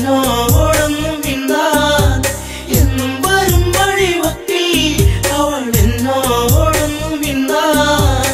എന്നോടൊന്നും മിണ്ടാൻ എന്നും വരും വഴിവക്കിൽ അവൾ എന്നോടൊന്നും മിണ്ടാൻ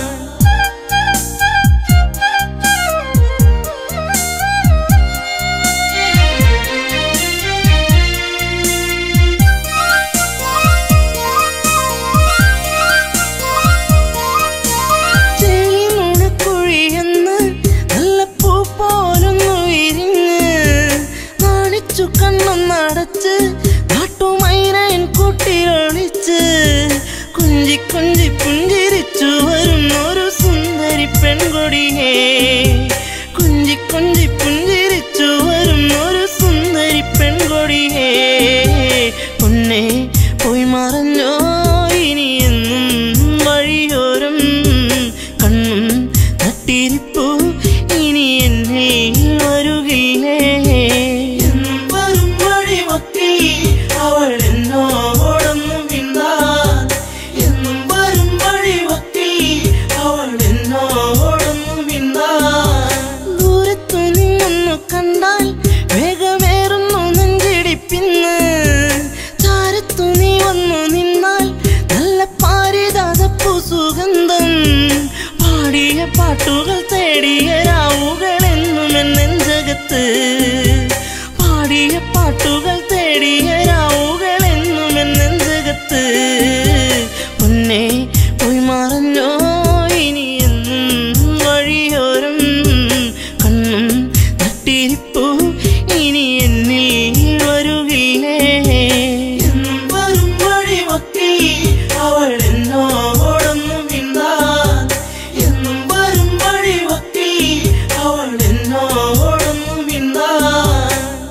ചെളിമുണക്കുഴിയെന്ന് നല്ല പൂ പോലൊന്നു വിരിഞ്ഞ് നാണിച്ചു കണ്ണൊന്നടച്ച് നാട്ടുമൈനൻ കൂട്ടിലൊളിച്ച് കുഞ്ചി കുഞ്ചി പുഞ്ചിരിച്ചു വരുന്നൊരു സുന്ദരി പെൺകൊടിയേ കുഞ്ചി കുഞ്ചി പുഞ്ചിരിച്ചു വരുന്നൊരു സുന്ദരി പെൺകൊടിയേ പൊന്നെ പോയി മറഞ്ഞോ ഇനി എന്നും വഴിയോരം കണ്ണും നട്ടിരിപ്പു ഇനി എന്നിൽ വരുകില്ലേ എന്നും വരും വഴിമത്തിൽ അവൾ എന്നോടൊന്നും മിണ്ടാൻ എന്നും വരും വഴിമത്തിൽ അവൾ എന്നോടൊന്നും മിണ്ടാൻ ദൂരത്തു നിന്നൊന്നു കണ്ടാൽ വേഗമേറുന്നു നെഞ്ചിടിപ്പിന്ന് ചാരത്തു നീ വന്നു നിന്നാൽ നല്ല പാരിതാതപ്പു സുഗന്ധം പാടിയ പാട്ടുകൾ തേടിയ രാവുകൾ എന്നും എന്നെഞ്ചകത്ത് പാടിയ പാട്ടുകൾ തേടിയ രാവുകൾ എന്നും എന്നെഞ്ചകത്ത് പൊന്നെ പോയി മറഞ്ഞോ ഇനി എന്നും വഴിയോരം കണ്ണും നട്ടിരിപ്പു ഇനി എന്നിൽ വരുകില്ലേ എന്നും വരും വഴിമത്തിൽ അവൾ എന്നോടൊന്നും മിണ്ടാൻ എന്നും വരും വഴിമത്തിൽ അവൾ എന്നോടൊന്നും മിണ്ടാൻ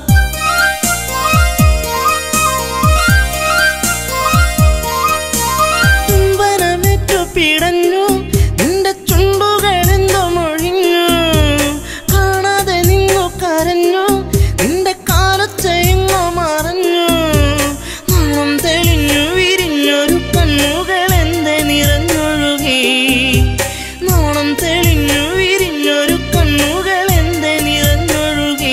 ചുംബനമേറ്റു പിടഞ്ഞു നിന്റെ ചുണ്ടുകളെന്തോ മൊഴിഞ്ഞു കാണാതെ നിന്നു കരഞ്ഞു നിന്റെ കാലച്ചെങ്ങോ മറഞ്ഞു നാളം തെളിഞ്ഞു വിരിഞ്ഞൊരു കണ്ണുകൾ എന്തെ നിറഞ്ഞൊഴുകി നാണം തെളിഞ്ഞു വിരിഞ്ഞൊരു കണ്ണുകൾ എന്തെ നിറഞ്ഞൊഴുകി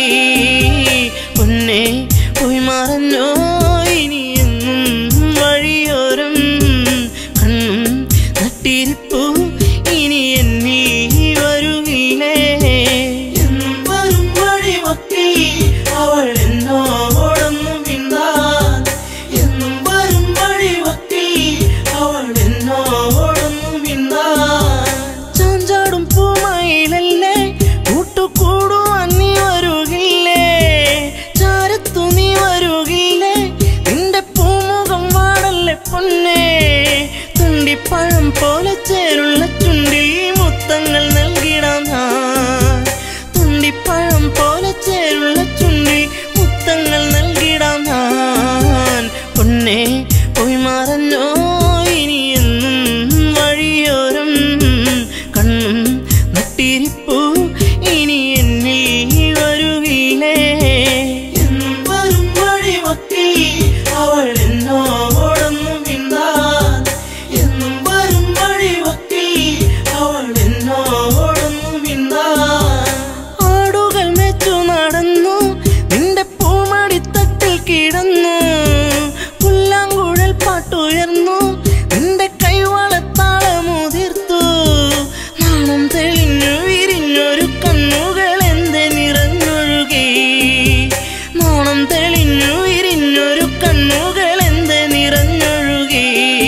പൊന്നെ പോയി മറഞ്ഞോ ഇനി എന്നും വഴിയോരം കണ്ണും നട്ടിരിപ്പു ഇനി എന്നിൽ വരുകില്ലേ എന്നും വരും വഴിമത്തിൽ അവൾ എന്നോടൊന്നും മിണ്ടാൻ എന്നും വരും വഴിമത്തിൽ അവൾ എന്നോടൊന്നും മിണ്ടാൻ ചാഞ്ചാടും പൂമയിലല്ലേ കൂട്ടുകൂടുവാൻ നീ വരുകില്ലേ ചാരത്തു നീ വരുകില്ലേ നിന്റെ പൂമുഖം വാടല്ലേ പൊന്നേ തുണ്ടിപ്പഴം പോലെ ചേരുള്ള ചുണ്ടിൽ മുത്തങ്ങൾ നൽകിടാം ഞാൻ തുണ്ടിപ്പഴം പോലെ ചേരുള്ള ചുണ്ടിൽ മുത്തങ്ങൾ നൽകിടാം ഞാൻ പൊന്നെ പോയി മറഞ്ഞോ ഇനി എന്നും വഴിയോരം കണ്ണും നട്ടിരിപ്പു ഇനി എന്നിൽ വരുകില്ലേ എന്നും വരും വഴിമത്തിൽ അവൾ എന്നോടൊന്നും മിണ്ടാൻ എന്നും വരും വഴിമത്തിൽ അവൾ എന്നോടൊന്നും മിണ്ടാൻ ആടുകൾ മെച്ചു നടന്നു നിന്റെ പൂമടിത്തട്ടിൽ കിടന്നു പുല്ലാങ്കുഴൽ പാട്ടുയർന്നു നിന്റെ കൈവളത്താളമുതിർത്തു നാണം തെളിഞ്ഞു വിരിഞ്ഞൊരു കണ്ണുകൾ എന്തെ നിറഞ്ഞൊഴുകി നാണം തെളിഞ്ഞു വിരിഞ്ഞൊരു കണ്ണുകൾ എന്തെ നിറഞ്ഞൊഴുകി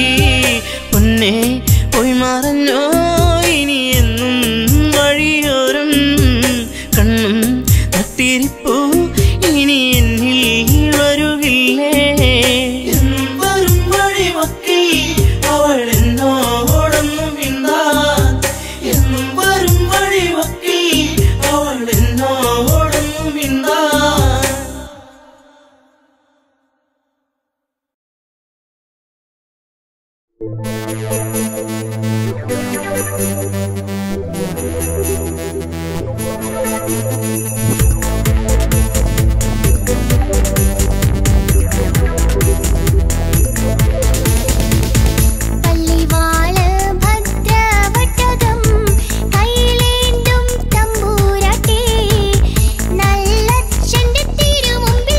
പൊന്നെ പോയി മറഞ്ഞോ ഇനി എന്നും വഴിയോരം കണ്ണും നട്ടിരിപ്പു ഇനി എന്നിൽ വരുകില്ലേ എന്നും വരും വഴിമത്തിൽ അവൾ എന്നോടൊന്നും മിണ്ടാൻ എന്നും വരും വഴിമത്തിൽ അവൾ എന്നോടൊന്നും മിണ്ടാൻ പള്ളിവാള് ഭദ്രവട്ടകം കൈയിലേന്തും തമ്പൂരാട്ടി നല്ല ചെണ്ടത്തിരുമുമ്പിൽ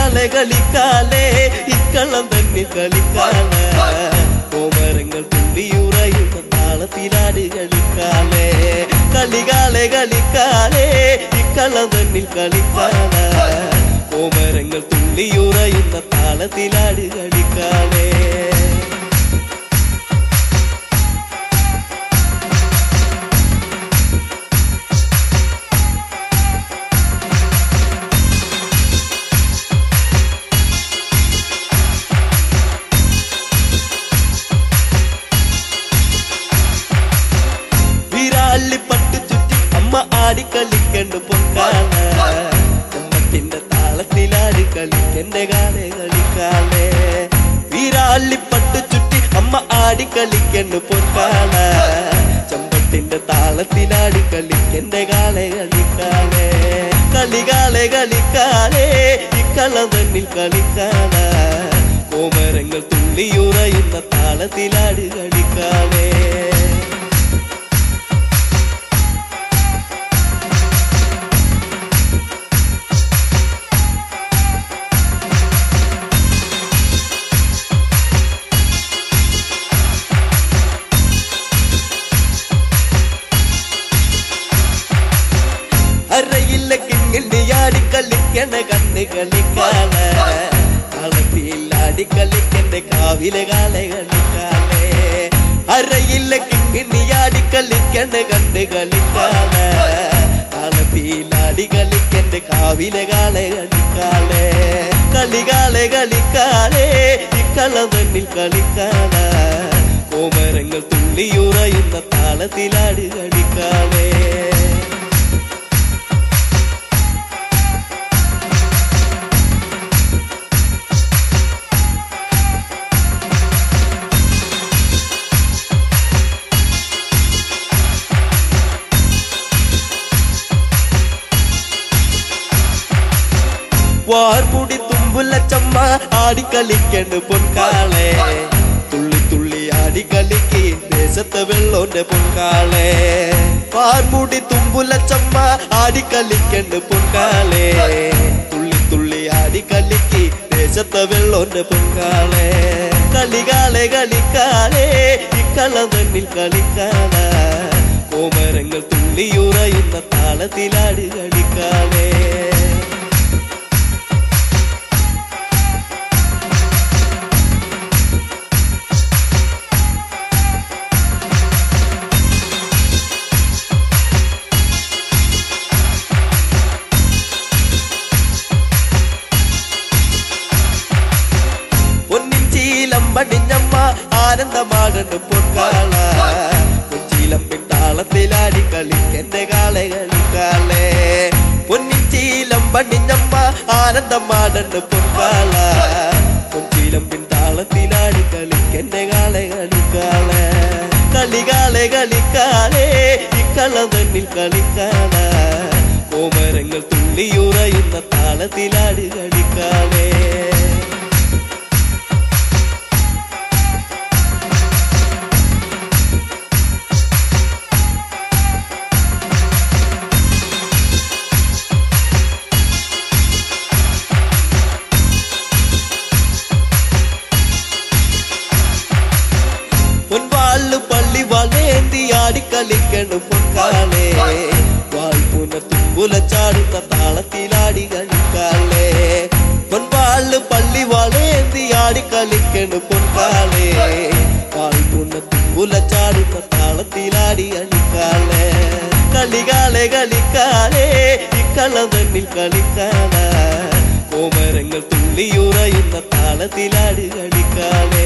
കളിക്കാലെ കളിക്കാലെ ഇക്കള്ളം തന്നെ കളിക്കാലെ കോമരങ്ങൾ തുള്ളിയുറയുന്ന താളത്തിലാട് കളിക്കാലെ കളികാലെ കളിക്കാലെ ഇക്കള്ളം തന്നിൽ കളിക്കാലെ കോമരങ്ങൾ തുള്ളിയുറയുന്ന താളത്തിലാട് കളിക്കാലെ വിരാളി പട്ടു ചുറ്റി അമ്മ ആടിക്കളിക്കണ്ട് പൊക്കാല അമ്മത്തിന്റെ താളത്തിലാടി കളിക്കന്റെ കാലെ കളിക്കാലേ വിരാളി പട്ടു ചുറ്റി അമ്മ ആടിക്കളിക്കണ്ട് പൊക്കാല ചമ്പട്ടിന്റെ താളത്തിലാടി കളിക്കന്റെ കാലെ കളിക്കാലേ കളികാലെ കളിക്കാലേ ഇക്കളം തന്നിൽ കളിക്കാല കോമരങ്ങൾ തുള്ളിയുറയുന്ന താളത്തിലാടി കളിക്കാലേ അരയില്ല കിങ്ങിണ്ടി ആടി കളിക്കണ കണ്ണ് കളിക്കാല കളത്തിയിൽ ആടി കളിക്കണ്ട കാവിലെ കാല കളിക്കാലേ അരയില്ല കിങ്ങിണ്ടി ആടി കളിക്കണ കണ്ണ് കളിക്കാല കളത്തിയിൽ ആടി കളിക്കണ്ട കാവിലെ കാല കളിക്കാലേ കളികാലെ കളിക്കാലേ ഇക്കളം തന്നിൽ കളിക്കാല കോമരങ്ങൾ തുള്ളിയുറയുന്ന താളത്തിലാടി കളിക്കാലേ വാർമുടി തുമ്പുലച്ചമ്മ ആടിക്കളിക്കണ്ട് പൊൻകാളെ തുള്ളി തുള്ളി ആടിക്കളിക്ക് ദേശത്തെ വെള്ളോന്റെ പൊൻകാളെ വാർമുടി തുമ്പുലച്ചമ്മ ആടിക്കളിക്കണ്ട് പൊൻകാളെ തുള്ളി തുള്ളി ആടിക്കളിക്ക് ദേശത്തെ വെള്ളോന്റെ പൊൻകാളെ കളികാലെ കളിക്കാലേ ഇക്കളം തന്നിൽ കളിക്കാല കോമരങ്ങൾ തുള്ളിയുറയുന്ന താളത്തിലാടി കളിക്കാലേ പൊന്നിൻ ചീലം പടിഞ്ഞമ്മ ആനന്ദമാകണ്ട് പൊക്കാള കൊഞ്ചീലമ്പിൻ താളത്തിലാടി കളിക്കെന്റെ കാളെ കളിക്കാളേ പൊന്നിൻ ചീലം പടിഞ്ഞമ്മ ആനന്ദമാടണ്ട് പൊക്കാള കൊഞ്ചീലമ്പിൻ താളത്തിലാടി കളിക്കെന്റെ കാളെ കളിക്കാളേ കളികാലെ കളിക്കാലേ ഇക്കളം തന്നിൽ കളിക്കാള കോമരങ്ങൾ തുള്ളിയുറയുന്ന താളത്തിലാടി കളിക്കാളേ പൊൻവാള് പള്ളി വളേന്തി ആടിക്കളിക്കണം പൊൻകാളേ വാൾപുന തുമ്പുല ചാടുന്ന താളത്തിലാടി കളിക്കാളേ പൊൻവാള് പള്ളി വളേന്തി ആടിക്കളിക്കണം പൊൻകാളേ വാൾപുന തുമ്പുല ചാടുന്ന താളത്തിലാടി കളിക്കാളേ കളികാലെ കളിക്കാലേ ഇക്കളം തന്നിൽ കളിക്കാല കോമരങ്ങൾ തുള്ളിയുറയുന്ന താളത്തിലാടി കളിക്കാലേ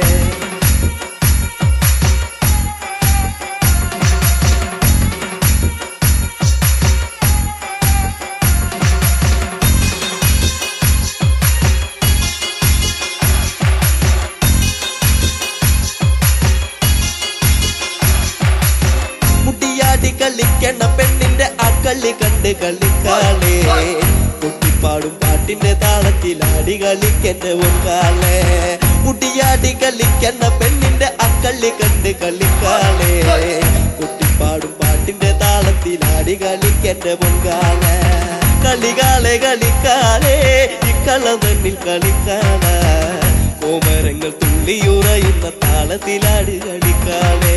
മുടിയാടി കളിക്കണ പെണ്ണിന്റെ അക്കളി കണ്ട് കളിക്കാളേ കുട്ടിപ്പാടും പാട്ടിന്റെ താളത്തിലാടി കളിക്കന്റെ ഒന്നാളെ മുടിയാടി കളിക്കണ പെണ്ണിന്റെ അക്കളി കണ്ട് കളിക്കാളേ കുട്ടിപ്പാടും പാട്ടിന്റെ താളത്തിലാടി കളിക്കന്റെ പൊങ്കാളെ കളികാലെ കളിക്കാലേ ഇക്കള തന്നിൽ കളിക്കാല കോമരങ്ങൾ തുള്ളിയുറയുന്ന താളത്തിലാട് കളിക്കാലേ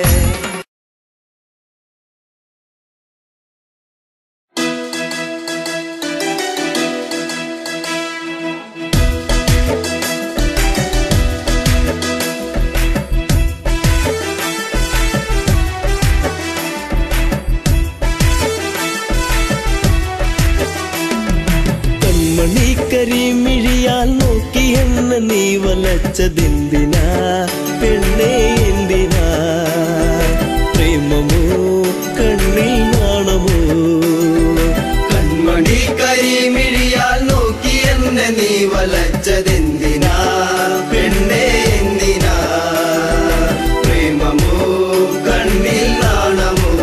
കൺമണി കരിമിഴിയാൽ നോക്കി എന്ന നീ വലച്ചതെന്തിനാ പെണ്ണേ എന്തിനാ പ്രേമമോ കണ്ണിൽ നാണമോ കൺമണി കരിമിഴിയാൽ നോക്കി എന്നെ നീ വലച്ചതെന്തിനാ പെണ്ണെ എന്തിനാ പ്രേമമോ കണ്ണിൽ നാണമോ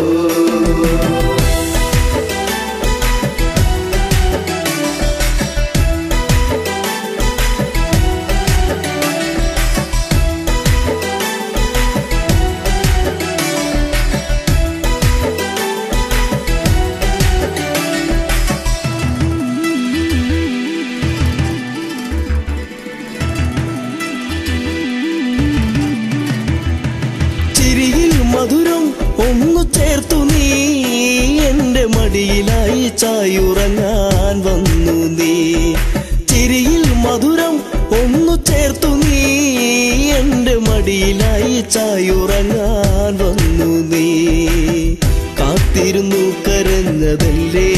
ചിരിയിൽ മധുരം ഒന്നു ചേർത്തു നീ എന്റെ മടിയിലായി ചായുറങ്ങാൻ വന്നു നീ ചിരിയിൽ മധുരം ഒന്നു ചേർത്തു നീ എന്റെ മടിയിലായി ചായുറങ്ങാൻ വന്നു നീ കാത്തിരുന്നു കരഞ്ഞതല്ലേ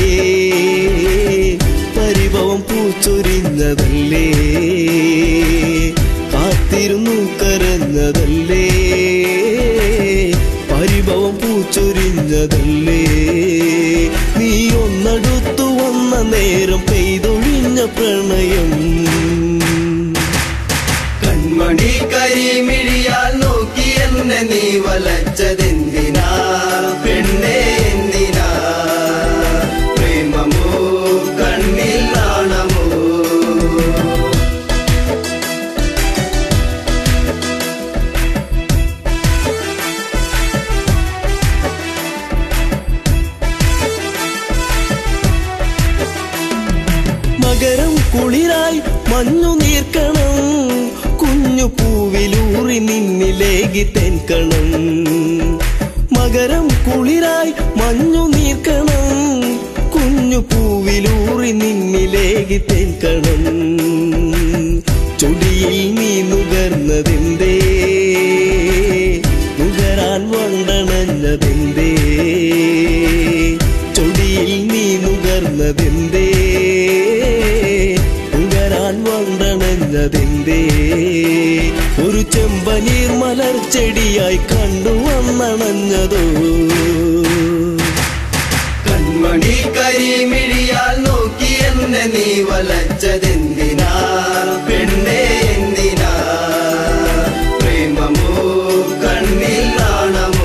പരിഭവം പൂച്ചൊരിഞ്ഞതല്ലേ കാത്തിരുന്നു കരഞ്ഞതല്ലേ പരിഭവം പൂച്ചൊരിഞ്ഞതല്ലേ നീ ഒന്നടുത്തു വന്ന നേരം പെയ്തൊഴിഞ്ഞ പ്രണയം കൺമണി കരിമിഴിയാൽ നോക്കി എന്നെ നീ വലച്ചതെന്തിനാ പെണ്ണെ എന്തിനാ പ്രേമമോ കണ്ണിൽ നാണമോ മകരം കുളിരായി മഞ്ഞു നീർക്കണം കുഞ്ഞു പൂവിലൂറി നിന്നിലേകി തെൻകണം മകരം കുളിരായി മഞ്ഞു നീർക്കണം കുഞ്ഞു പൂവിലൂറി നിന്നിലേകി തെൻകണം ചൊടിയിൽ നീ നുകർന്നതെന്തേ നുകരാൻ വണ്ടണഞ്ഞതെന്തേ ചൊടിയിൽ നീ നുകർന്നതെന്തേ നുകരാൻ വണ്ടണഞ്ഞതെന്തേ ഒരു ചെമ്പനീർ മലർച്ചെടിയായി കണ്ടു വന്നണഞ്ഞതോ കൺമണി കരിമിഴിയാൽ നോക്കി എന്നെ നീ വലച്ചതെന്തിനാ പെണ്ണെ എന്തിനാ പ്രേമമോ കണ്ണിൽ നാണമോ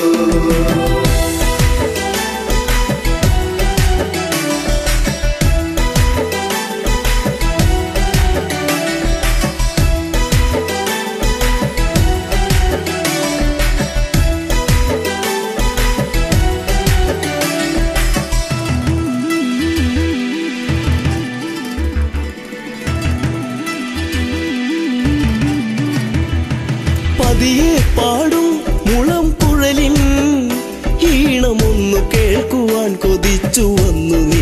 പതിയെ പാടും മുളം കുഴലിൻ ഈണമൊന്നു കേൾക്കുവാൻ കൊതിച്ചു വന്നു നീ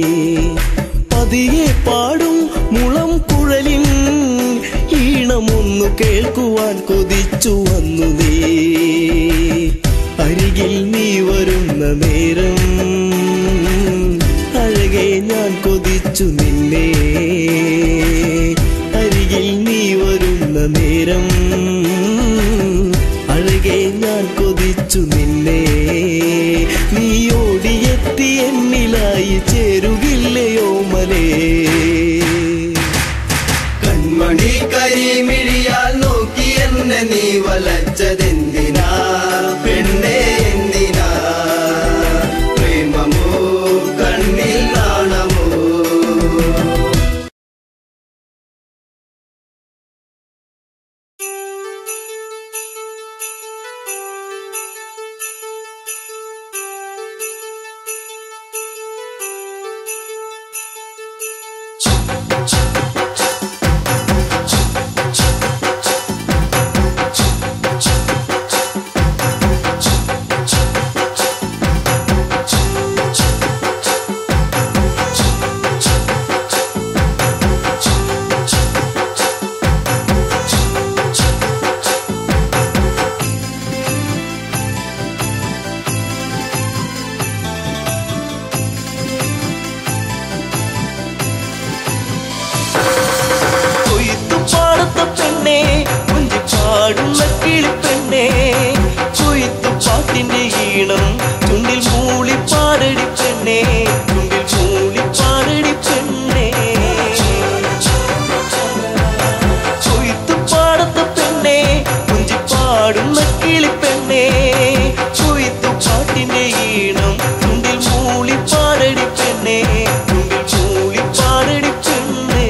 പതിയെ പാടും മുളം കുഴലിൻ ഈണമൊന്നു കേൾക്കുവാൻ കൊതിച്ചു വന്നു നീ അരികിൽ നീ വരുന്ന നേരം അഴകെ ഞാൻ കൊതിച്ചു നിന്നെ അരികിൽ നീ വരുന്ന നേരം അഴകെ ഞാൻ കൊതിച്ചു നിന്നെ നീ ഓടിയെത്തി എന്നിലായി ചേരുകില്ലയോ മലേ കൺമണി കരിമിഴിയാൽ നോക്കി എന്നെ നീ പാടുന്ന കിളിപ്പെണ്ണേ കൊയ്ത്തു പാട്ടിന്റെ ഈണം ചുണ്ടിൽ മൂളി പാടടി പെണ്ണേ ചുണ്ടിൽ മൂളി പാടടി പെണ്ണേ കൊയ്ത്തു പാടത്ത പെണ്ണേ കുഞ്ചി പാടുന്ന കിളിപ്പെണ്ണേ കൊയ്ത്തു പാട്ടിന്റെ ഈണം ചുണ്ടിൽ മൂളി പാടടി പെണ്ണേ ചുണ്ടിൽ മൂളി പാടടി പെണ്ണേ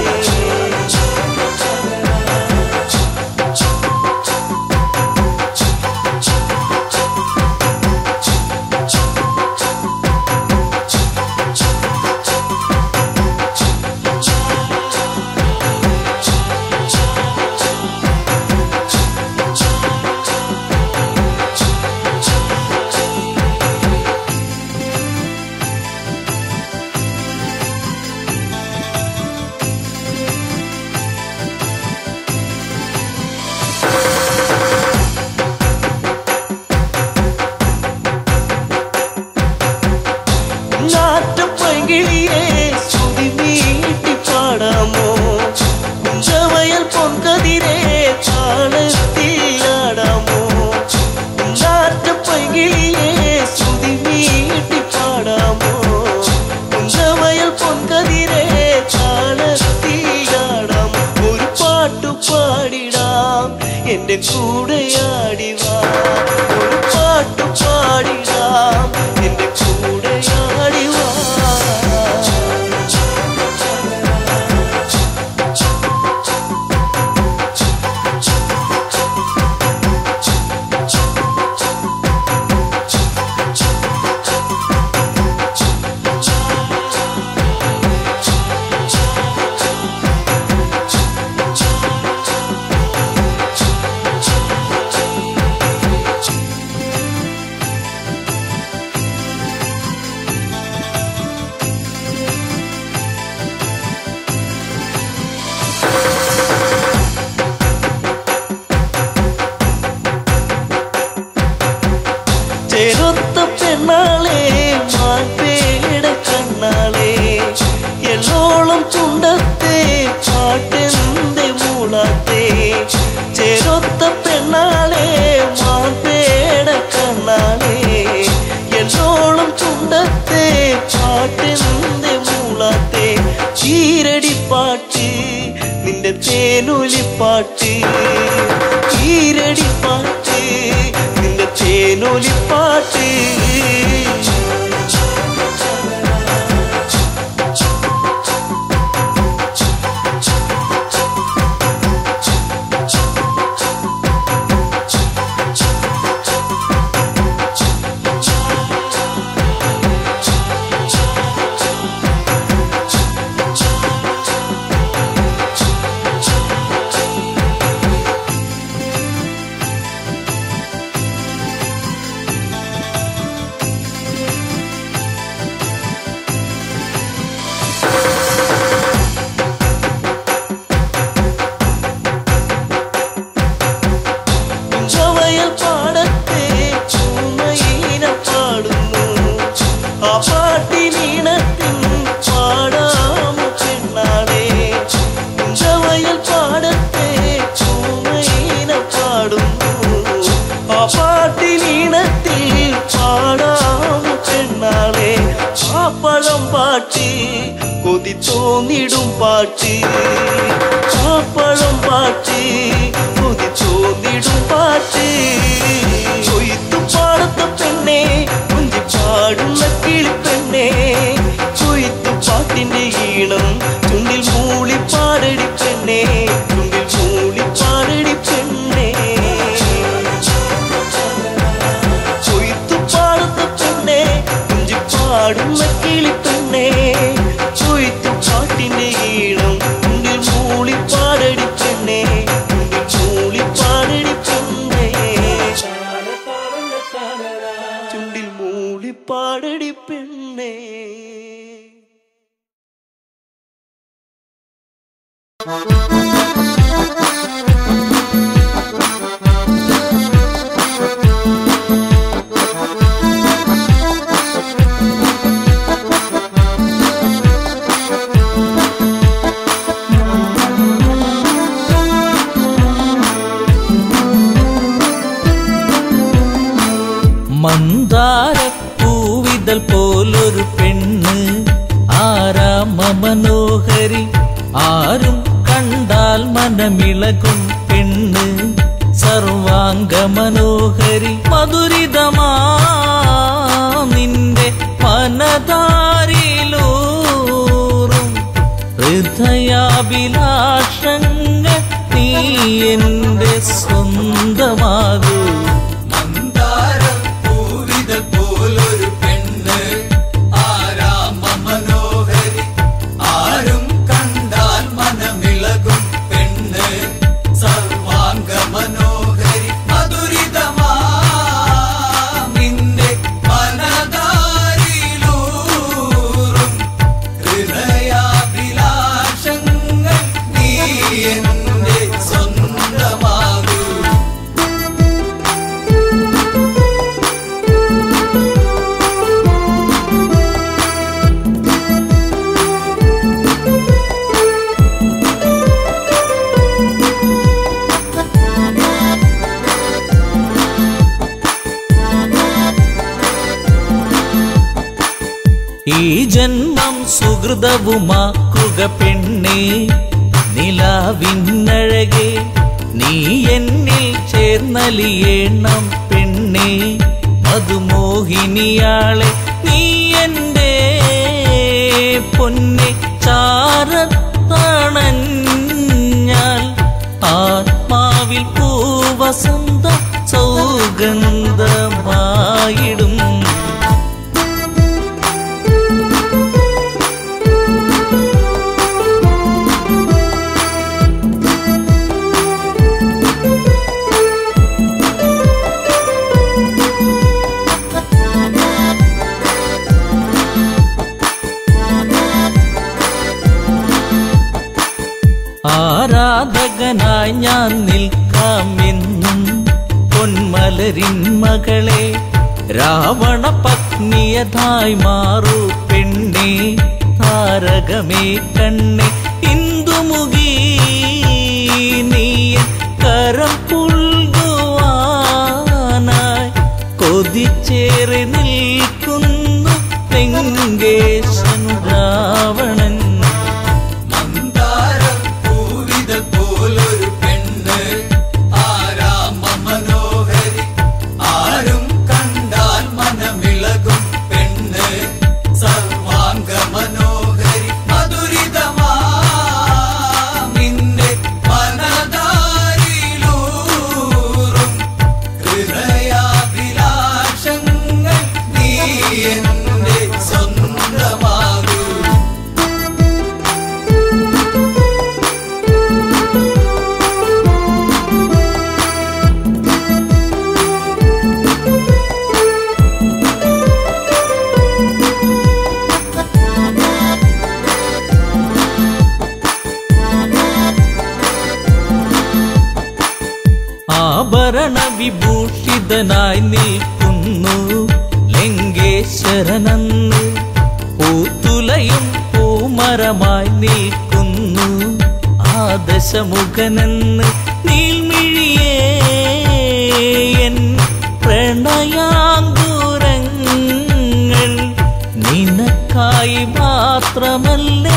നാട്ടുപൈകിളിയെ സ്തുതി നീട്ടി പാടാമോ കുഞ്ചവയൽ പൊൻകതിരെ താളത്തിലാടാമോ നാട്ടുപൈകിളിയെ സ്തുതി നീട്ടി പാടാമോ കുഞ്ചവയൽ പൊൻകതിരെ താളത്തിലാടാമോ ഒരു പാട്ടു പാടിടാം എന്റെ കൂടെയാടിവാ ഒരു പാട്ടു പാടിടാം എന്റെ കൂടെയാടിവാ ചെറുത്ത പെണ്ണാളെ മാൻപേട കണ്ണാളെ എല്ലോളം ചുണ്ടത്തെ പാട്ടെന്തെ മൂളാത്തെ ചെറുത്ത പെണ്ണാളെ മാൻപേട കണ്ണാളെ എല്ലോളം ചുണ്ടത്തെ പാട്ടെന്തെ മൂളാത്തെ ചീരടി പാട്ട് നിന്റെ തേനൊലിപ്പാട്ട് ചീരടി പാട്ട് നിന്റെ തേനൊലിപ്പാട്ട് ചവയൽ പാടത്തെ ചുമയിന പാടുന്നു ആ പാട്ടിനീണത്തിൻ പാടാമോ പെണ്ണാളെ ചവയൽ പാടത്തെ ചുമയിന പാടുന്നു ആ പാട്ടിനീണത്തിൽ പാടാമോ പെണ്ണാളെ ആ പഴം പാട്ട് കൊതി തോന്നിടും പാട്ട് ആ പഴം പാട്ട് കൊതി തോന്നിടും പാട്ട് കൊയ്ത്തു പാടത്ത പെണ്ണെ കുഞ്ചി പാടുന്ന കിളിപ്പെണ്ണെ കൊയ്ത്തു പാട്ടിന്റെ ഈണം ചുണ്ടിൽ മൂളി പാടടി പെണ്ണെ ചുണ്ടിൽ മൂളി പാടടി പെണ്ണെ കൊയ്ത്തു പാടത്ത പെണ്ണെ കുഞ്ചി പാടുന്ന കിളിപ്പെണ്ണെ കൊയ്ത്തു പാട്ടിന്റെ ഈണം ചുണ്ടിൽ മൂളി പാടടി പെണ്ണെ ചുണ്ടിൽ മൂളി പാടടി പെണ്ണെ ചുണ്ടിൽ മൂളി പാടടി പെണ്ണേ ും മനോഹരി ആരും കണ്ടാൽ മനമിളകും പെണ്ണ് സർവാംഗ മനോഹരി മധുരിതമാ നിന്റെ മനതാരിലൂറും ഹൃദയാഭിലാഷങ്ങൾ നീ എന്റെ സ്വന്തമാകൂ മന്ദാരം പൂവിത പോലൊരു പെണ്ണ് ആരാമ മനോഹരി ആരും കണ്ടാൽ മനമിളകും പെണ്ണ് സർവാംഗ മനോഹരി മധുരിതമാ നിന്റെ മനതാരിലൂറും ഹൃദയാഭിലാഷങ്ങൾ നീ എന്റെ സ്വന്തമാകൂ ഈ ജന്മം സുഹൃതവുമാക്കുക പെണ്ണേ നിലാവിന്നഴകെ നീ എന്നിൽ ചേർന്നലിയേണം പെണ്ണേ മധുമോഹിനിയാളെ നീ എൻ്റെ പൊന്നെ ചാരത്തണഞ്ഞാൽ ആത്മാവിൽ പൂവസന്ത സൗഗന്ധമായിടും ആരാധകനായി ഞാൻ നിൽക്കാമെന്നും പൊന്മലരിൻ മകളെ രാവണ പത്നിയതായി മാറൂ പെണ്ണെ താരകമേ കണ്ണെ ഇന്ദുമുഖി നീയ കരം പുൽകുവാനായി കൊതിച്ചേറി നിൽക്കുന്നു തെങ്കേശൻ രാവണൻ മന്ദാരം പൂവിത പോലൊരു പെണ്ണ് ആരാമ മനോഹരി ആരും കണ്ടാൽ മനമിളകും പെണ്ണ് സർവാംഗ മനോഹരി മധുരിതമാ നിന്റെ മനതാരിലൂറും ഹൃദയാഭിലാഷങ്ങൾ നീ എന്റെ സ്വന്തമാകൂ ആഭരണ വിഭൂഷിതനായി നിൽക്കുന്നു ലങ്കേശ്വരനന്ന് പൂത്തുലയും പൂമരമായി നിൽക്കുന്നു ആദശമുഖനെന്ന് നീൽമിഴിയേ എൻ പ്രണയാങ്കുരങ്ങൾ നിനക്കായി മാത്രമല്ലേ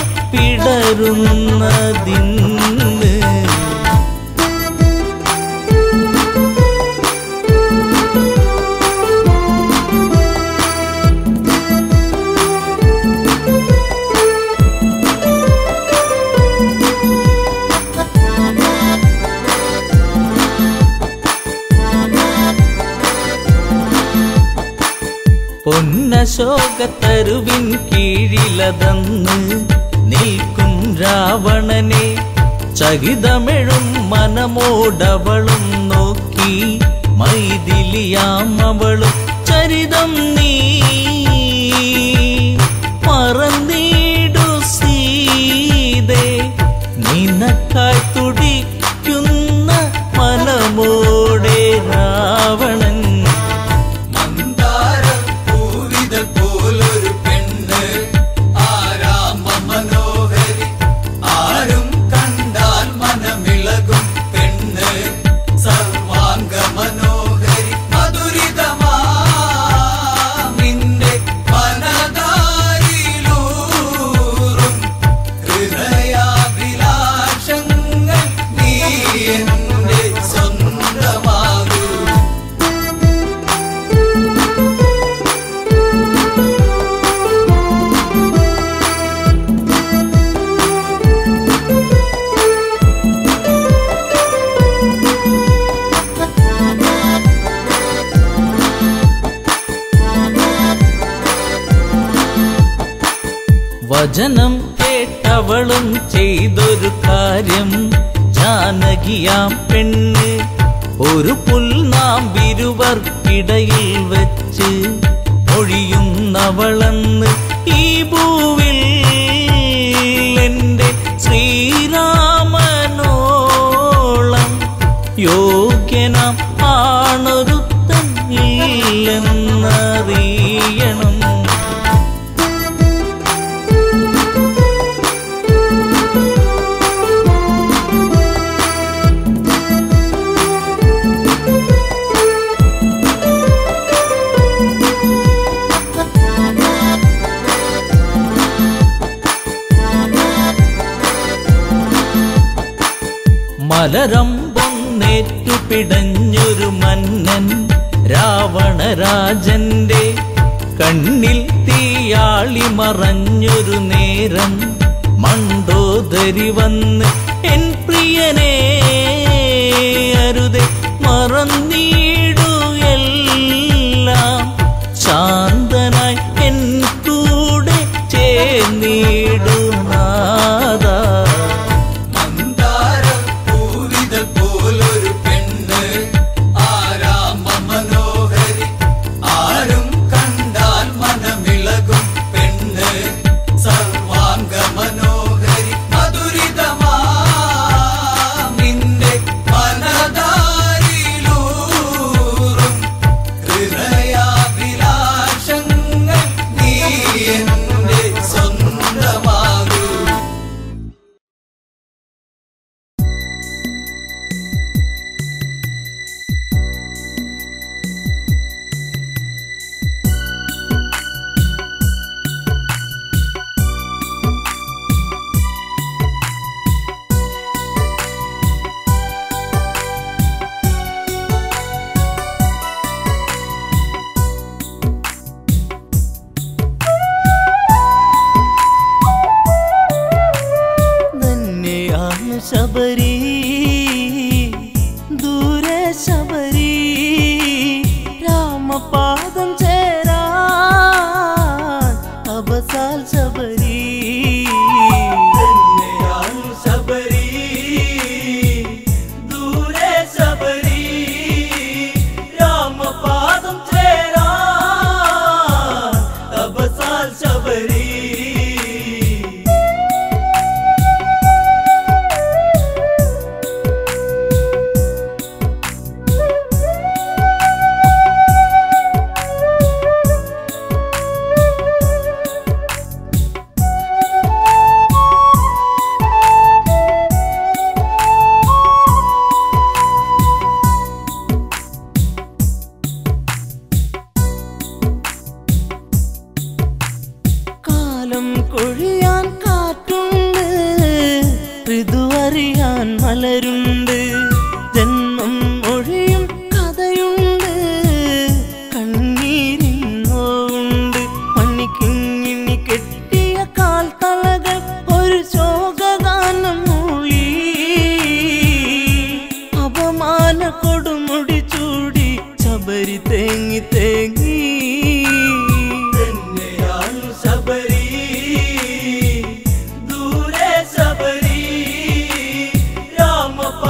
പിടരുന്നതിന്ന് പൊന്നശോകത്തരുവിൻ കീഴിലതന്ന് നിൽക്കും രാവണനെ ചകിതമെഴും മനമോടവളും നോക്കി മൈതിലിയാം അവളും ചരിതം നീ മറന്നീടു സീതേ നിനക്കായി തുടിക്കുന്ന മനമോടെ രാവണൻ മന്ദാരം പൂവിത പോലൊരു പെണ്ണ് ആരാമ മനോഹരി ആരും കണ്ടാൽ മനമിളകും പെണ്ണ് സർവാംഗ മനോഹരി മധുരിതമാ നിന്റെ വചനം കേട്ടവളും ചെയ്തൊരു കാര്യം ജാനകിയാം പെണ്ണ് ഒരു പുൽനാമ്പിരുവർക്കിടയിൽ വെച്ച് ഒഴിയുന്നവളെന്ന് ഈ ഭൂവിൽ എന്റെ ശ്രീരാമനോളം യോഗ്യനാം ആണൊരുത്തൻ ഇല്ലെന്നറിയണം മലരമ്പൊന്നേറ്റു പിടഞ്ഞൊരു മന്നൻ രാവണരാജന്റെ കണ്ണിൽ തീയാളി മറഞ്ഞൊരു നേരം മണ്ടോദരി വന്ന് എൻ പ്രിയനെ അരുതെ മറന്നീടു എല്ലാം ശാന്തനായി എൻ കൂടെ ചേർന്നിടു നാദാ മന്ദാരപ്പൂവിതൾ പോലൊരു പെണ്ണ് ആരാമ മനോഹരി ആരും കണ്ടാൽ മനമിളകും പെണ്ണ് സർവാംഗ മനോഹരി മധുരിതമാ നിന്റെ മനതാരിലൂറും ഹൃദയാഭിലാഷങ്ങൾ നീ എന്റെ സ്വന്തമാകൂ തന്നെയാണ് ശബരി ദൂരെ ശബരി രാമപാദം ചേരാൻ അവസാൽ ശബരി തന്നെയാണ് ശബരി ദൂരെ ശബരി രാമപാദം ചേരാൻ അവസാൽ ശബരി കാലം കൊഴിയാൻ കാറ്റുണ്ട് ഋതുവറിയാൻ മലരുണ്ട് ജന്മം ഒഴിയും കഥയുണ്ട് കണ്ണീരിൻ നോവുണ്ട് മണ്ണിക്കിങ്ങിണി കെട്ടിയ കാൽ തളകൾ ഒരു ശോകഗാനം മൂളി അപമാന കൊടുമുടി ചൂടി ശബരി തേങ്ങി തേങ്ങി തന്നെയാണ് ശബരി ദൂരെ ശബരി രാമപാദം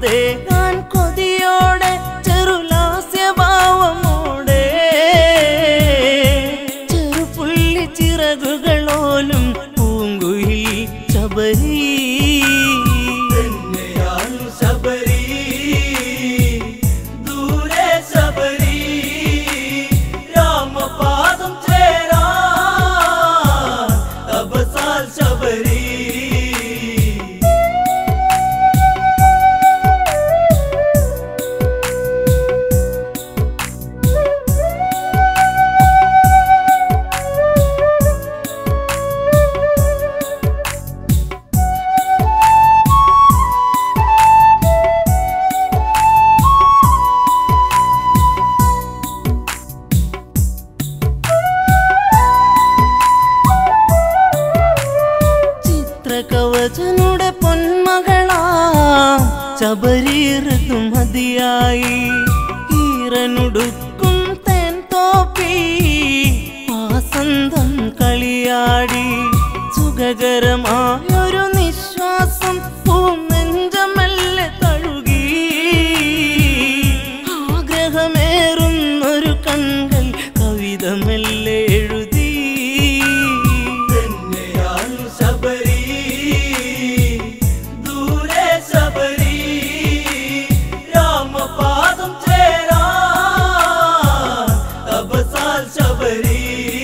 മുത്തേകാൻ കൊതിയോടെ ചെറുലാസ്യഭാവമോടെ ചെറുപുള്ളി ചിറകുകളോലും പൂങ്കുയിൽ ശബരി തന്നെയാണ് ശബരി ദൂരെ ശബരി രാമപാദം ചേരാ തപസാൽ ശബരി ചിത്രകവചനുടെ പൊന്മകളാ ശബരി ഋതുമതിയായി ഈറനുടുക്കും തേൻ തോപ്പി വാസന്തം കളിയാടി സുഖകരമായൊരു നിശ്വാസം പൂനെഞ്ചമല്ല തഴുകി ആഗ്രഹമേറുന്നൊരു കൺകൾ കവിത മെല്ലെ എഴുതി തന്നെയാണ് ശബരി ദൂരെ ശബരി രാമപാദം ചേരാ തപസാൽ ശബരി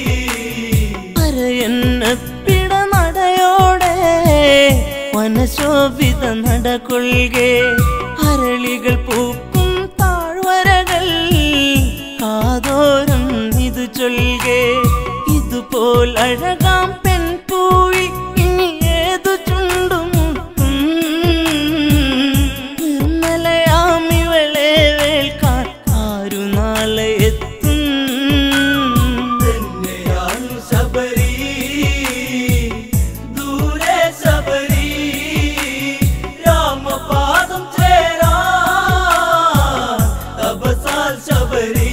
അരയന്നപ്പിട നടയോടെ മനശോഭിത നടകൊള്ളുകെ അരളികൾ പൂക്കും താഴ്വരകൾ കാതോരം ഇത് ചൊൽകെ ഇതുപോൽ അഴകാം പെൺപൂവി ഇനി ഏതു ചുണ്ടുമുട്ടും നിർമ്മലയാമിവളെ വേൽക്കാൻ ആരു നാളെ എത്തും തന്നെയാണ് ശബരി ദൂരെ ശബരി രാമപാദം ചേരാ തപസാൽ ശബരി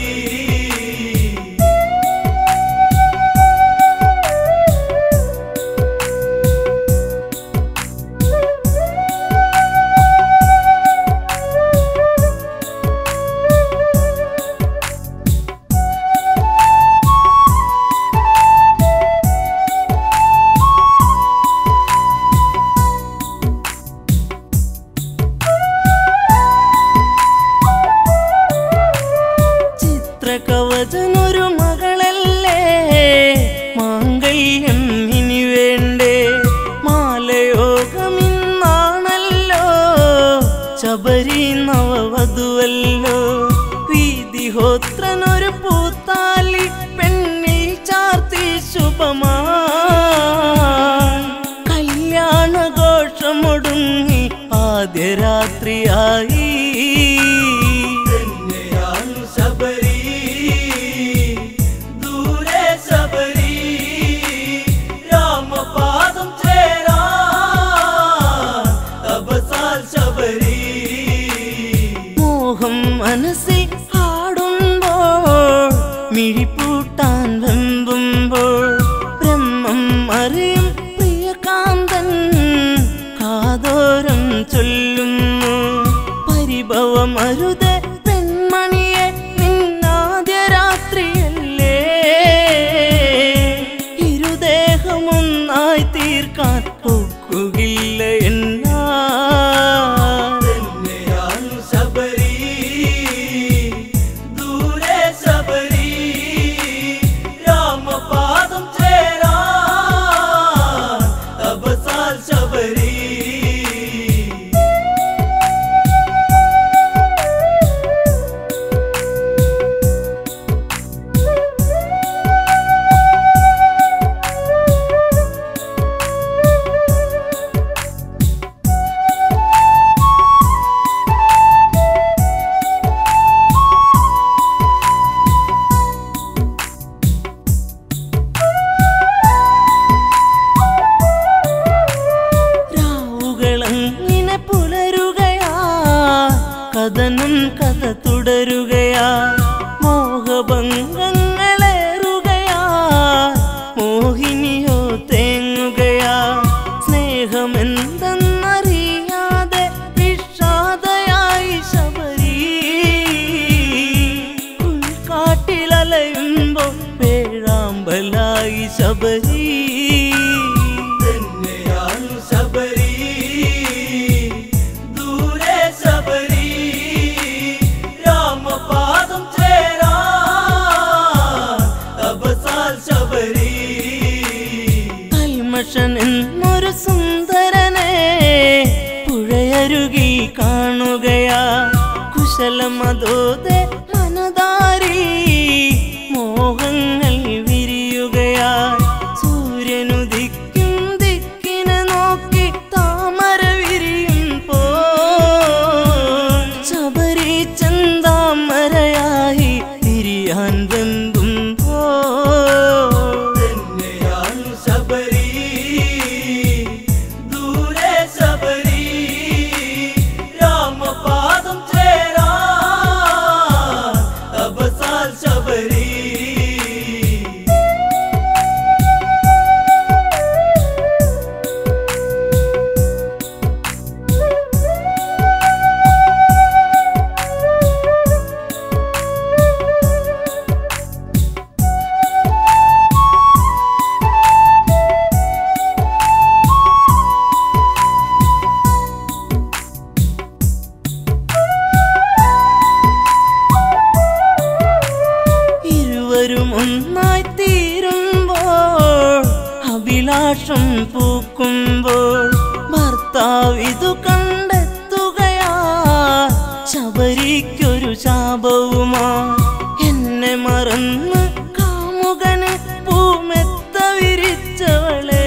ചിത്രകവചനൊരു മകളല്ലേ മാംഗല്യം ഇനി വേണ്ടേ മാലയോഗമിന്നാണല്ലോ ശബരി നവവധുവല്ലോ വീതിഹോത്രനൊരു പൂത്താലി പെണ്ണിൽ ചാർത്തി ശുഭമാ കല്യാണഘോഷമൊടുങ്ങി ആദ്യ രാത്രിയായി തന്നെയാണ് ശബരി ദൂരെ ശബരി രാമപാദം ചേരാ തപസാൽ ശബരി മോഹം മനസ്സിൽ ആടുമ്പോൾ മിഴിപ്പൂട്ടാൻ വെമ്പുമ്പോൾ ബ്രഹ്മം അറിയും പ്രിയകാന്തൻ കാതോരം ചൊല്ലുന്നു തന്നെയായി ശബരി തന്നെയാണു ശബരി ദൂരെ ശബരി രാമപാദം ചേരാ തപസാൽ ശബരി കൽമഷൻ എന്നൊരു സുന്ദരനെ പുഴയരുകി കാണുകയാ കുശലമതോതെ മനതാരി മോഹങ്ങൾ വിരിയുകയാ സൂര്യനുദിക്കും ദിക്കിനെ നോക്കി താമര വിരിയും പോ ശബരി ചന്താമരയായി വിരിയാൻ വെമ്പുമ്പോ തന്നെയാണു ശബരി ദൂരെ ശബരി രാമപാദം ചേരാ തപസാൽ ശബരി ഇരുവരും ഒന്നായി തീരുമ്പോൾ അഭിലാഷം പൂക്കുമ്പോൾ ഭർത്താവ് ഇതു കണ്ടെത്തുകയാ ശബരിക്കൊരു ശാപവുമാ എന്നെ മറന്ന് കാമുകന് പൂമെത്ത വിരിച്ചവളെ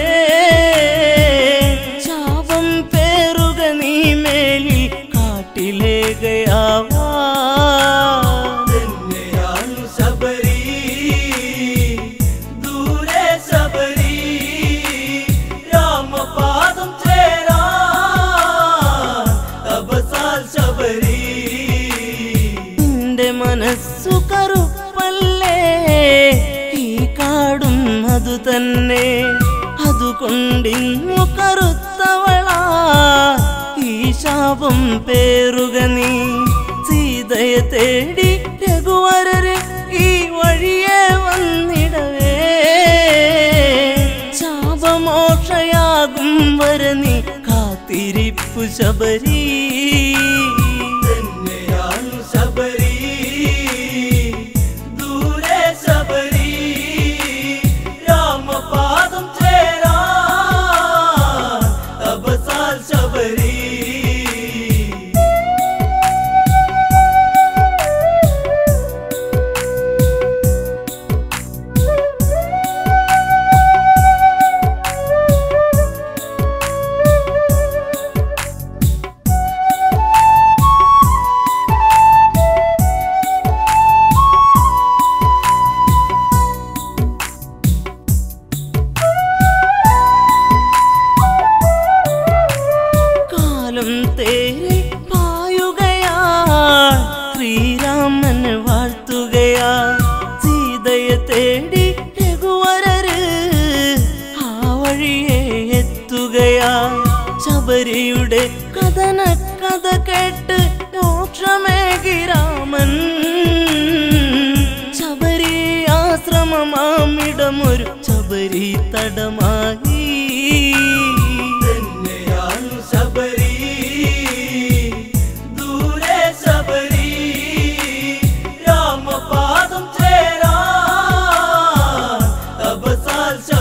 ശാപം പേറുക നീ മേലിൽ കാട്ടിലേകയാവാ തന്നെയാണു ശബരി ദൂരെ ശബരി രാമപാദം ചേരാ തപസാൽ ശബരി നിന്റെ മനസ്സു കറുപ്പല്ലേ ഈ കാടും അതു തന്നെ അതുകൊണ്ടിങ്ങു കറുത്തവളാ ഈ ശാപം പേറുക നീ സീതയെ തേടി രഘുവരര് ഈ വഴിയെ വന്നിടവേ ശാപമോക്ഷയാകും വര നീ കാത്തിരിപ്പു ശബരി തന്നെയാണു ശബരി ദൂരെ ശബരി രാമപാദം ചേരാ തപസാൽ ശബരി കാലം തേരി പായുകയാ ശ്രീരാമൻ വാഴ്ത്തുകയാ സീതയെ തേടി രഘുവരര് ആ വഴിയെ എത്തുകയാ ശബരിയുടെ കഥന കഥ കേട്ട് മോക്ഷമേകി രാമൻ ശബരി ആശ്രമമാമിടമൊരു ശബരി തടമായി തന്നെയാണു ശബരി ദൂരെ ശബരി രാമപാദം ചേരാ തപസാൽ